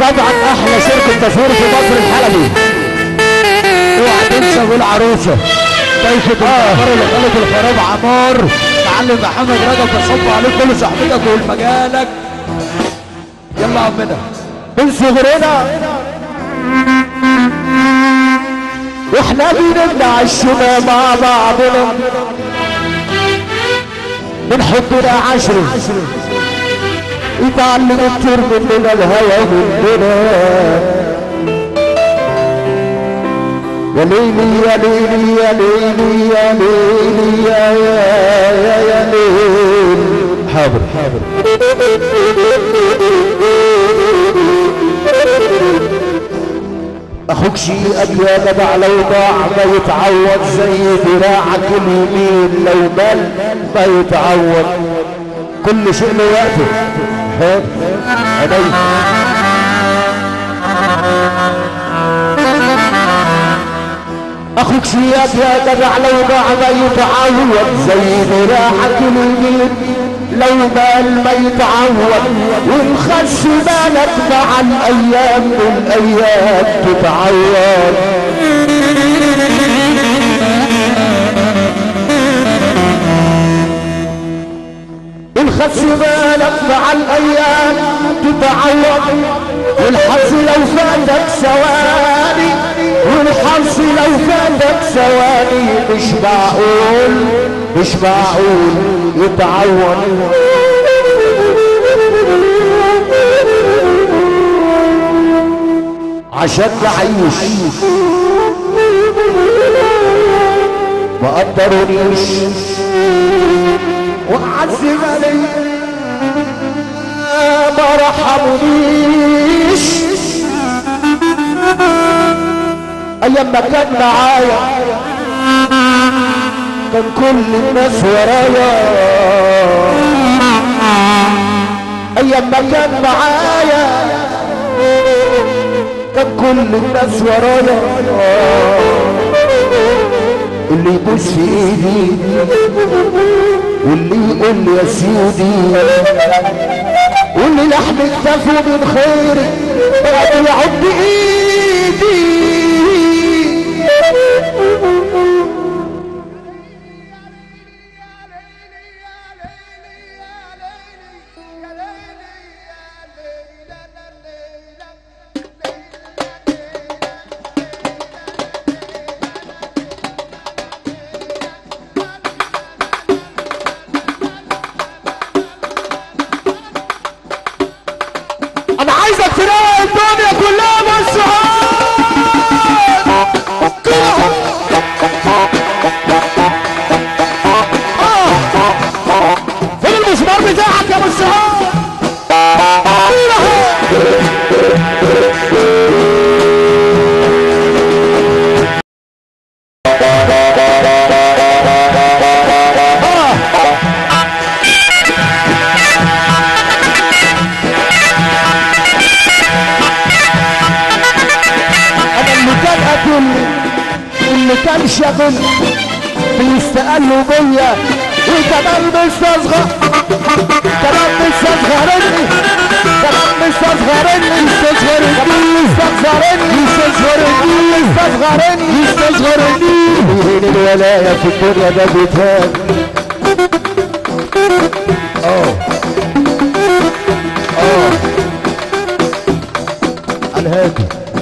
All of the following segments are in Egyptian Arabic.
طبعا احلى شركه تصوير في مصر الحلبي اوعى تنسى ابو العروسه ضيفة العمار اللي خلت الخراب عمار معلم محمد رجب بصب عليك كل صاحبتك والمجالك يلا عمنا من صغرنا واحنا بنبنى عشنا مع بعضنا من حبنا عشرة يتعلم كتير مننا الهوى مننا يا ليلي يا ليلي يا ليلي يا ليلي يا يا يا يا ليل حاضر حاضر اخوك شيء يا جدع لو ضاع ما يتعوض زي ذراعك اليمين لو مال ما يتعوض كل شيء له وقته ها عيني اخوك شياب يا جدع لو ضاع ما يتعوض زي ذراعك اليمين لو مال ما يتعوض ونخش بالك مع الايام والايام تتعوض الخس بالك مع الايام تتعوض والحظ لو فاتك ثواني والحظ لو فاتك ثواني مش معقول مش معقول يتعوض عشان نعيش ما قدرونيش وأعز علي ما رحمونيش أيام ما كان معايا كان كل الناس ورايا أيام ما كان معايا كان كل الناس ورايا اللي يبوس في ايدي واللي يقول لي يا سيدي واللي لحم اكتفه من خيري بعد يعض ايدي انا عايزك تلاقي الدنيا كلها مسحوق فين المسمار بتاعك يا مسحوق انا اللي كان اكل اللي كان شغل بيستقلوا بيا وكمان مستصغر كمان مستصغرني كمان مستصغرني مستصغرني مستصغرني مستصغرني مستصغرني مستصغرني وين الولاية في الدنيا ده بيتهان اه اه على الهادي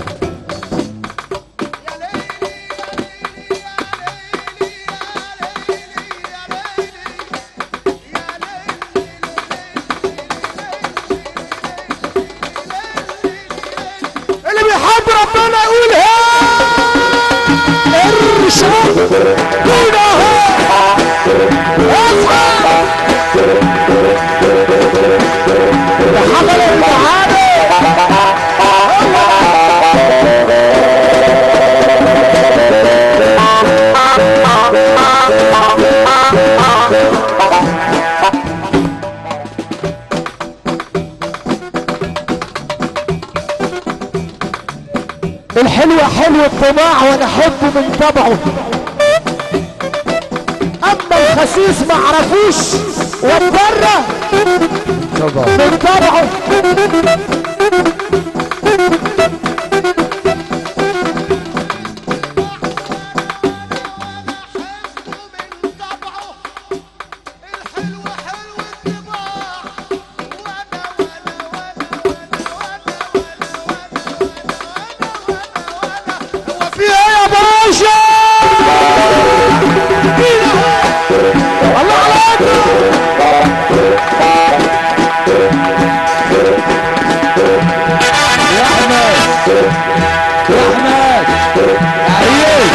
اللي بيحب ربنا يقول ها ارشد قول ها اصحى ده حضر المعاني الحلوة حلو الطباع وانا احبه من طبعه اما الخسيس ما عرفوش واتبرى من طبعه يا احمد عيش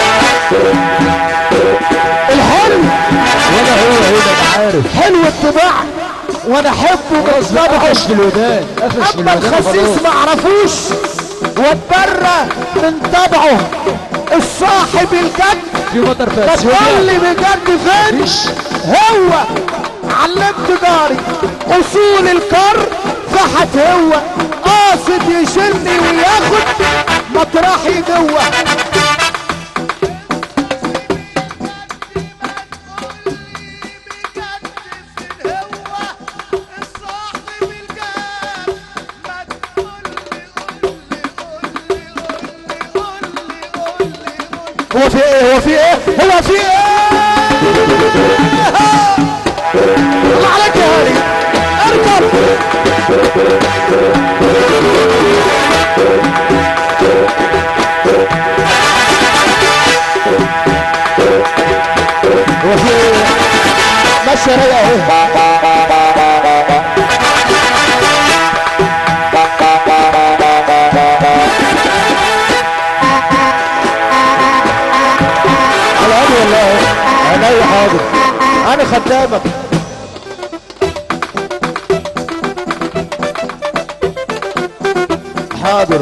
الحلو ولا هو هنا أنا عارف حلو الطباع وانا احبه خلاص بالطبع قفش في الودان قفش في اما الودان الخسيس خلاص. ما عرفوش واتبرى من طبعه الصاحب الجد في مطر في بتقول اثيوبيا لي بجد فين هو علمت جاري اصول الكر فحت هو قاصد يشيلني وياخد مطرحي جوه هو في ايه هو في ايه هو في ايه الله عليك يا هاري اركب هو في ايه ماشي رايقه اهو على قد والله عينيا حاضر انا خدامك حاضر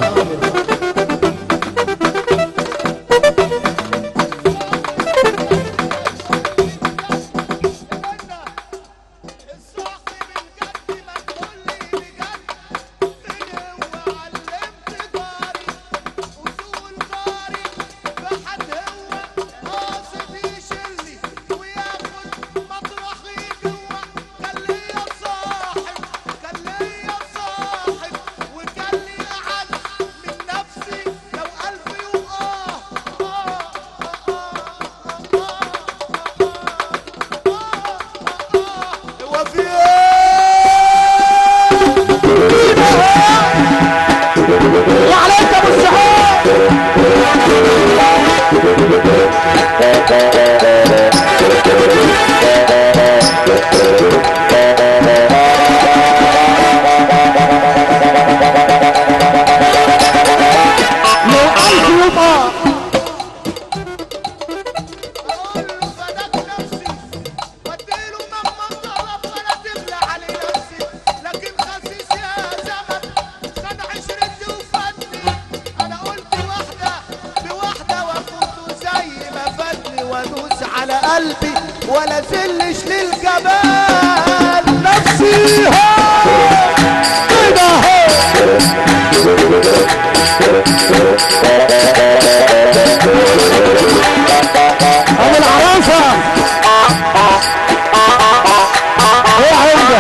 هو في ايه وعليك ابو السحاب لو ألف يوم آه. وادوس على قلبي ولا زلش للجبال نفسي كده اهو ابو العرافه ايه عندك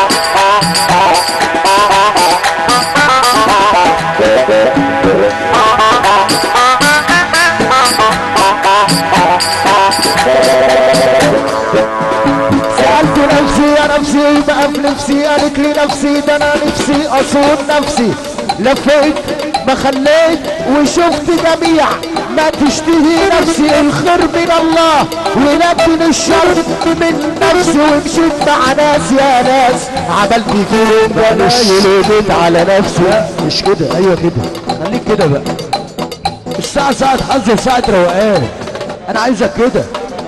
سألت نفسي يا نفسي بقى في نفسي قالت لي نفسي ده انا نفسي اصون نفسي لفيت ما خليت وشفت جميع ما تشتهي نفسي الخير من الله ونبني الشر من نفسي ومشيت مع ناس يا ناس عملت فيهم جمايل وجيت على نفسي مش كده ايوه كده خليك كده بقى الساعة ساعة حظ وساعة روقان انا عايزك كده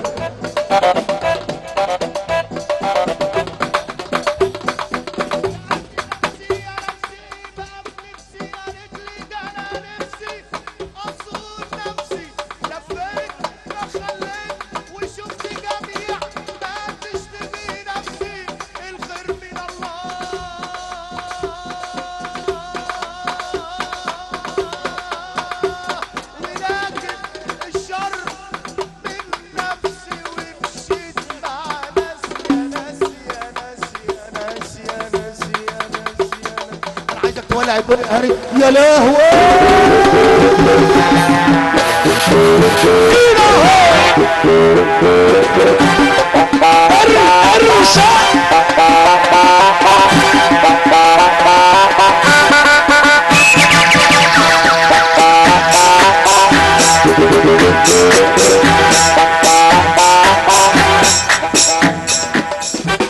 ولع الدنيا هاري يا لهوي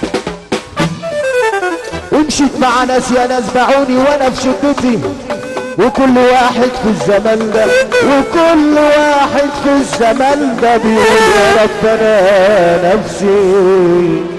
ومشيت مع ناس يا ناس باعوني وانا في شدتي وكل واحد في الزمن ده وكل واحد في الزمن ده بيقول يا ربنا نفسي